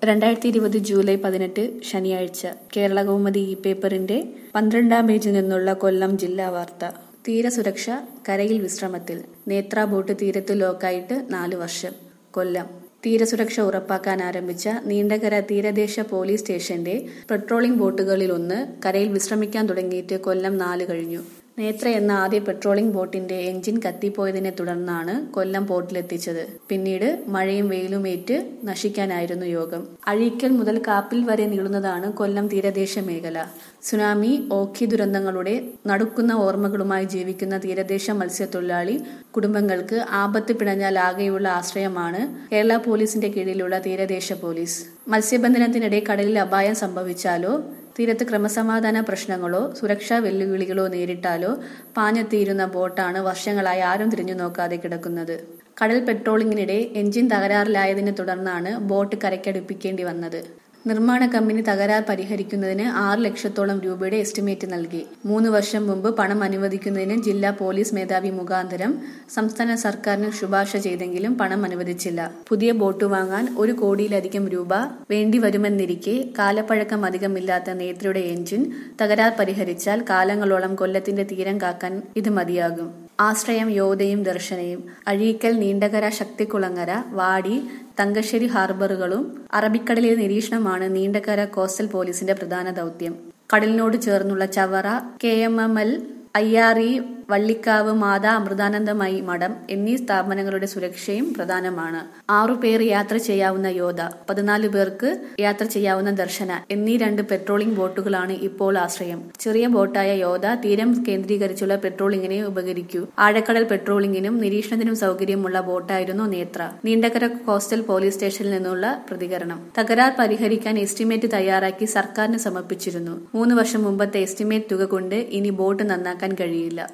രണ്ടായിരത്തി ഇരുപത് ജൂലൈ പതിനെട്ട് ശനിയാഴ്ച കേരള കൗമുദി ഇ പേപ്പറിന്റെ പന്ത്രണ്ടാം പേജിൽ നിന്നുള്ള കൊല്ലം ജില്ലാ വാർത്ത തീരസുരക്ഷ കരയിൽ വിശ്രമത്തിൽ നേത്ര ബോട്ട് തീരത്ത് ലോക്കായിട്ട് നാലു വർഷം കൊല്ലം തീരസുരക്ഷ ഉറപ്പാക്കാൻ ആരംഭിച്ച നീണ്ടകര തീരദേശ പോലീസ് സ്റ്റേഷന്റെ പെട്രോളിംഗ് ബോട്ടുകളിലൊന്ന് കരയിൽ വിശ്രമിക്കാൻ തുടങ്ങിയിട്ട് കൊല്ലം നാല് കഴിഞ്ഞു നേത്ര എന്ന ആദ്യ പെട്രോളിംഗ് ബോട്ടിന്റെ എഞ്ചിൻ കത്തിപ്പോയതിനെ തുടർന്നാണ് കൊല്ലം പോർട്ടിലെത്തിച്ചത് പിന്നീട് മഴയും വെയിലുമേറ്റ് നശിക്കാനായിരുന്നു യോഗം അഴീക്കൽ മുതൽ കാപ്പിൽ വരെ നീളുന്നതാണ് കൊല്ലം തീരദേശ മേഖല സുനാമി ഓഖി ദുരന്തങ്ങളുടെ നടുക്കുന്ന ഓർമ്മകളുമായി ജീവിക്കുന്ന തീരദേശ മത്സ്യത്തൊഴിലാളി കുടുംബങ്ങൾക്ക് ആപത്ത് പിണഞ്ഞാൽ ആകെയുള്ള ആശ്രയമാണ് കേരള പോലീസിന്റെ കീഴിലുള്ള തീരദേശ പോലീസ് മത്സ്യബന്ധനത്തിനിടെ കടലിൽ അപായം സംഭവിച്ചാലോ തീരത്ത് ക്രമസമാധാന പ്രശ്നങ്ങളോ സുരക്ഷാ വെല്ലുവിളികളോ നേരിട്ടാലോ പാഞ്ഞെത്തിയിരുന്ന ബോട്ടാണ് വർഷങ്ങളായി ആരും തിരിഞ്ഞു നോക്കാതെ കിടക്കുന്നത് കടൽ പെട്രോളിങ്ങിനിടെ എഞ്ചിൻ തകരാറിലായതിനെ തുടർന്നാണ് ബോട്ട് കരയ്ക്കടുപ്പിക്കേണ്ടി വന്നത് നിർമ്മാണ കമ്പനി തകരാർ പരിഹരിക്കുന്നതിന് ആറ് ലക്ഷത്തോളം രൂപയുടെ എസ്റ്റിമേറ്റ് നൽകി മൂന്ന് വർഷം മുമ്പ് പണം അനുവദിക്കുന്നതിന് ജില്ലാ പോലീസ് മേധാവി മുഖാന്തരം സംസ്ഥാന സർക്കാരിന് ശുപാർശ ചെയ്തെങ്കിലും പണം അനുവദിച്ചില്ല പുതിയ ബോട്ട് വാങ്ങാൻ ഒരു കോടിയിലധികം രൂപ വേണ്ടിവരുമെന്നിരിക്കെ കാലപ്പഴക്കം അധികമില്ലാത്ത നേത്രയുടെ എഞ്ചിൻ തകരാർ പരിഹരിച്ചാൽ കാലങ്ങളോളം കൊല്ലത്തിന്റെ തീരം കാക്കാൻ ഇത് മതിയാകും ആശ്രയം യോധയും ദർശനയും അഴീക്കൽ നീണ്ടകര ശക്തികുളങ്ങര വാടി തങ്കശ്ശേരി ഹാർബറുകളും അറബിക്കടലിലെ നിരീക്ഷണമാണ് നീണ്ടകര കോസ്റ്റൽ പോലീസിന്റെ പ്രധാന ദൗത്യം കടലിനോട് ചേർന്നുള്ള Chavara K M M L I R E Vallikkavu Mata Amritanandamayi മഠം എന്നീ സ്ഥാപനങ്ങളുടെ സുരക്ഷയും പ്രധാനമാണ് ആറു പേർ യാത്ര ചെയ്യാവുന്ന യോധ പതിനാല് പേർക്ക് യാത്ര ചെയ്യാവുന്ന ദർശന എന്നീ രണ്ട് പെട്രോളിംഗ് ബോട്ടുകളാണ് ഇപ്പോൾ ആശ്രയം ചെറിയ ബോട്ടായ യോധ തീരം കേന്ദ്രീകരിച്ചുള്ള പെട്രോളിങ്ങിനെ ഉപകരിക്കൂ ആഴക്കടൽ പെട്രോളിങ്ങിനും നിരീക്ഷണത്തിനും സൗകര്യമുള്ള ബോട്ടായിരുന്നു നേത്ര നീണ്ടകര കോസ്റ്റൽ പോലീസ് സ്റ്റേഷനിൽ നിന്നുള്ള പ്രതികരണം തകരാർ പരിഹരിക്കാൻ എസ്റ്റിമേറ്റ് തയ്യാറാക്കി സർക്കാരിന് സമർപ്പിച്ചിരുന്നു മൂന്ന് വർഷം മുമ്പത്തെ എസ്റ്റിമേറ്റ് തുക കൊണ്ട് ഇനി ബോട്ട് നന്നാക്കാൻ കഴിയില്ല